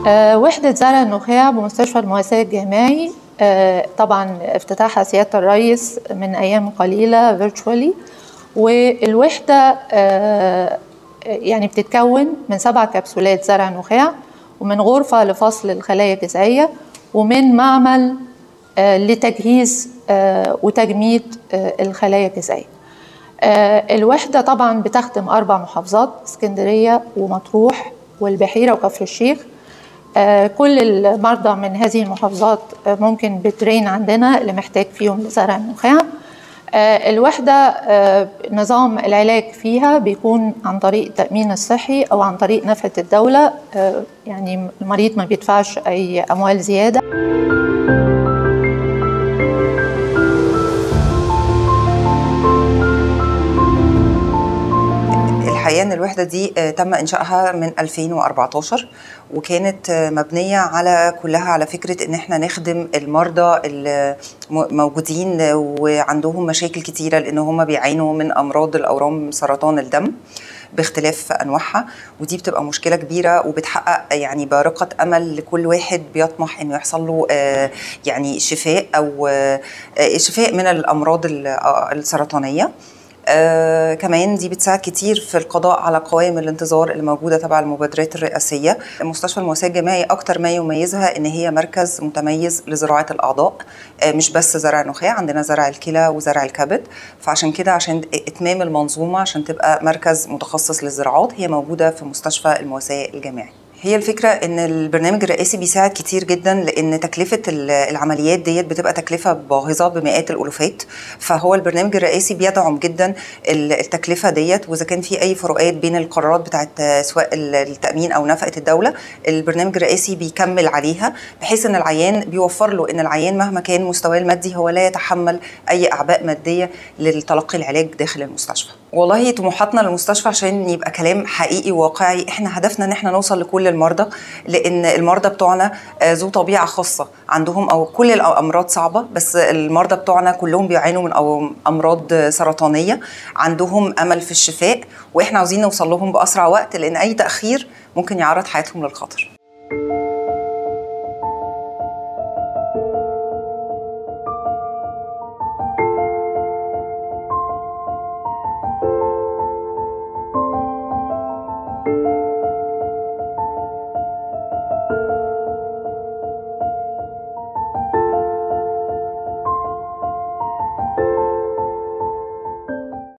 آه، وحدة زرع النخاع بمستشفى المواساة الجامعي آه، طبعا افتتاحها سيادة الرئيس من أيام قليلة فيرتشوالي والوحدة آه، يعني بتتكون من سبع كبسولات زرع نخاع ومن غرفة لفصل الخلايا الجذعية ومن معمل لتجهيز وتجميد الخلايا الجذعية الوحدة طبعا بتخدم أربع محافظات اسكندرية ومطروح والبحيرة وكفر الشيخ كل المرضى من هذه المحافظات ممكن بترين عندنا اللي محتاج فيهم لزرع النخاع الوحدة نظام العلاج فيها بيكون عن طريق التأمين الصحي أو عن طريق نفقة الدولة يعني المريض ما بيدفعش أي أموال زيادة الحقيقه ان الوحده دي تم انشائها من 2014 وكانت مبنيه على كلها على فكره ان احنا نخدم المرضى الموجودين وعندهم مشاكل كتيره لان هم بيعانوا من امراض الاورام سرطان الدم باختلاف انواعها ودي بتبقى مشكله كبيره وبتحقق يعني بارقه امل لكل واحد بيطمح انه يحصل له يعني شفاء او شفاء من الامراض السرطانيه آه كمان دي بتساعد كتير في القضاء على قوائم الانتظار اللي موجوده تبع المبادرات الرئاسيه مستشفى المواساه الجامعي اكتر ما يميزها ان هي مركز متميز لزراعه الاعضاء آه مش بس زرع النخاع عندنا زرع الكلى وزرع الكبد فعشان كده عشان اتمام المنظومه عشان تبقى مركز متخصص للزراعات هي موجوده في مستشفى المواساه الجامعي هي الفكرة إن البرنامج الرئاسي بيساعد كتير جدا لأن تكلفة العمليات ديت بتبقى تكلفة باهظة بمئات الألوفات فهو البرنامج الرئاسي بيدعم جدا التكلفة ديت وإذا كان في أي فروقات بين القرارات بتاعت سواء التأمين أو نفقة الدولة البرنامج الرئاسي بيكمل عليها بحيث إن العيان بيوفر له إن العيان مهما كان مستواه المادي هو لا يتحمل أي أعباء مادية للتلقي العلاج داخل المستشفى والله طموحاتنا للمستشفى عشان يبقى كلام حقيقي وواقعي احنا هدفنا ان احنا نوصل لكل المرضى لان المرضى بتوعنا ذو طبيعه خاصه عندهم او كل الامراض صعبه بس المرضى بتوعنا كلهم بيعانوا من أو امراض سرطانيه عندهم امل في الشفاء واحنا عاوزين نوصل لهم باسرع وقت لان اي تاخير ممكن يعرض حياتهم للخطر